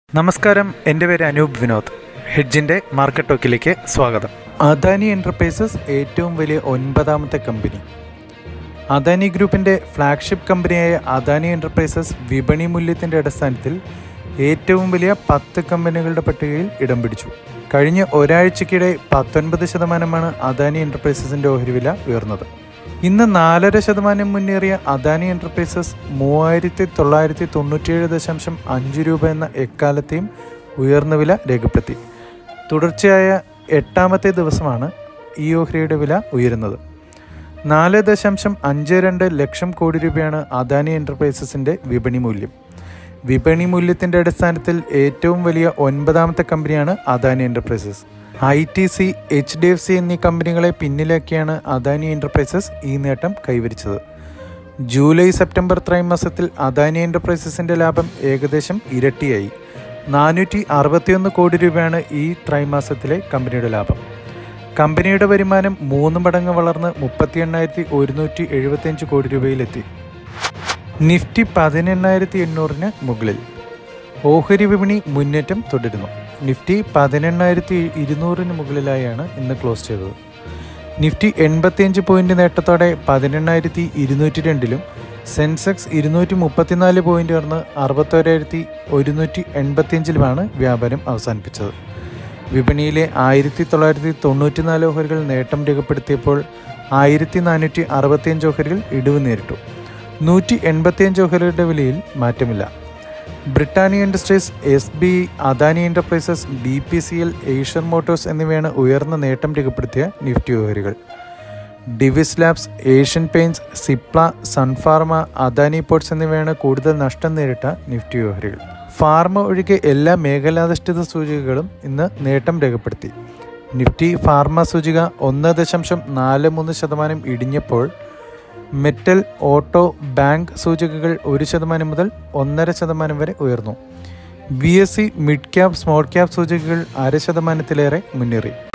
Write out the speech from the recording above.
നമസ്കാരം എൻ്റെ പേര് അനൂപ് വിനോദ് ഹെഡ്ജിൻ്റെ മാർക്കറ്റ് ടോക്കിലേക്ക് സ്വാഗതം അദാനി എൻ്റർപ്രൈസസ് ഏറ്റവും വലിയ ഒൻപതാമത്തെ കമ്പനി അദാനി ഗ്രൂപ്പിൻ്റെ ഫ്ലാഗ്ഷിപ്പ് കമ്പനിയായ അദാനി എൻ്റർപ്രൈസസ് വിപണി മൂല്യത്തിൻ്റെ അടിസ്ഥാനത്തിൽ ഏറ്റവും വലിയ പത്ത് കമ്പനികളുടെ പട്ടികയിൽ ഇടം പിടിച്ചു കഴിഞ്ഞ ഒരാഴ്ചക്കിടെ പത്തൊൻപത് ശതമാനമാണ് അദാനി എൻ്റർപ്രൈസസിൻ്റെ ഓഹരി വില ഉയർന്നത് ഇന്ന് നാലര ശതമാനം മുന്നേറിയ അദാനി എൻ്റർപ്രൈസസ് മൂവായിരത്തി തൊള്ളായിരത്തി തൊണ്ണൂറ്റിയേഴ് ദശാംശം അഞ്ച് രൂപ എന്ന എക്കാലത്തെയും ഉയർന്ന വില രേഖപ്പെടുത്തി തുടർച്ചയായ എട്ടാമത്തെ ദിവസമാണ് ഈ ഓഹരിയുടെ വില ഉയരുന്നത് നാല് ദശാംശം അഞ്ച് രണ്ട് ലക്ഷം കോടി രൂപയാണ് അദാനി എൻ്റർപ്രൈസസിൻ്റെ വിപണി മൂല്യം വിപണി മൂല്യത്തിൻ്റെ അടിസ്ഥാനത്തിൽ ഏറ്റവും വലിയ ഒൻപതാമത്തെ കമ്പനിയാണ് Adani enterprises I T C H D F C എന്നീ കമ്പനികളെ പിന്നിലാക്കിയാണ് അദാനി എൻ്റർപ്രൈസസ് ഈ നേട്ടം കൈവരിച്ചത് ജൂലൈ സെപ്റ്റംബർ ത്രൈമാസത്തിൽ അദാനി എൻ്റർപ്രൈസസിൻ്റെ ലാഭം ഏകദേശം ഇരട്ടിയായി നാനൂറ്റി അറുപത്തിയൊന്ന് കോടി രൂപയാണ് ഈ ത്രൈമാസത്തിലെ കമ്പനിയുടെ ലാഭം കമ്പനിയുടെ വരുമാനം മൂന്ന് മടങ്ങ് വളർന്ന് മുപ്പത്തി എണ്ണായിരത്തി ഒരുന്നൂറ്റി എഴുപത്തിയഞ്ച് കോടി രൂപയിലെത്തി നിഫ്റ്റി പതിനെണ്ണായിരത്തി എണ്ണൂറിന് മുകളിൽ ഓഹരി വിപണി മുന്നേറ്റം തുടരുന്നു നിഫ്റ്റി പതിനെണ്ണായിരത്തി ഇരുന്നൂറിന് മുകളിലായാണ് ഇന്ന് ക്ലോസ് ചെയ്തത് നിഫ്റ്റി എൺപത്തിയഞ്ച് പോയിന്റ് നേട്ടത്തോടെ പതിനെണ്ണായിരത്തി ഇരുന്നൂറ്റി രണ്ടിലും സെൻസെക്സ് ഇരുന്നൂറ്റി മുപ്പത്തിനാല് പോയിന്റ് ഉയർന്ന് അറുപത്തോരായിരത്തി ഒരുന്നൂറ്റി എൺപത്തിയഞ്ചിലുമാണ് വ്യാപാരം അവസാനിപ്പിച്ചത് വിപണിയിലെ ആയിരത്തി തൊള്ളായിരത്തി തൊണ്ണൂറ്റിനാല് ഓഹരികൾ നേട്ടം രേഖപ്പെടുത്തിയപ്പോൾ ആയിരത്തി നാനൂറ്റി അറുപത്തിയഞ്ച് ഓഹരികൾ ഇടിവ് നേരിട്ടു നൂറ്റി എൺപത്തിയഞ്ച് ഓഹരികളുടെ വിലയിൽ മാറ്റമില്ല Britannia industries S B Adani enterprises B P C L Asian motors എന്നിവയാണ് ഉയർന്ന നേട്ടം രേഖപ്പെടുത്തിയ നിഫ്റ്റി ഓഹരികൾ Divi's labs Asian paints Cipla Sun Pharma Adani ports എന്നിവയാണ് കൂടുതൽ നഷ്ടം നേരിട്ട നിഫ്റ്റി ഓഹരികൾ ഫാർമ ഒഴികെ എല്ലാ മേഖലാധിഷ്ഠിത സൂചികകളും ഇന്ന് നേട്ടം രേഖപ്പെടുത്തി നിഫ്റ്റി ഫാർമ സൂചിക ഒന്ന് ദശാംശം നാല് മൂന്ന് ശതമാനം ഇടിഞ്ഞപ്പോൾ മെറ്റൽ ഓട്ടോ ബാങ്ക് സൂചികകൾ ഒരു ശതമാനം മുതൽ ഒന്നര ശതമാനം വരെ ഉയർന്നു B S E mid cap small cap സൂചികകൾ അര ശതമാനത്തിലേറെ മുന്നേറി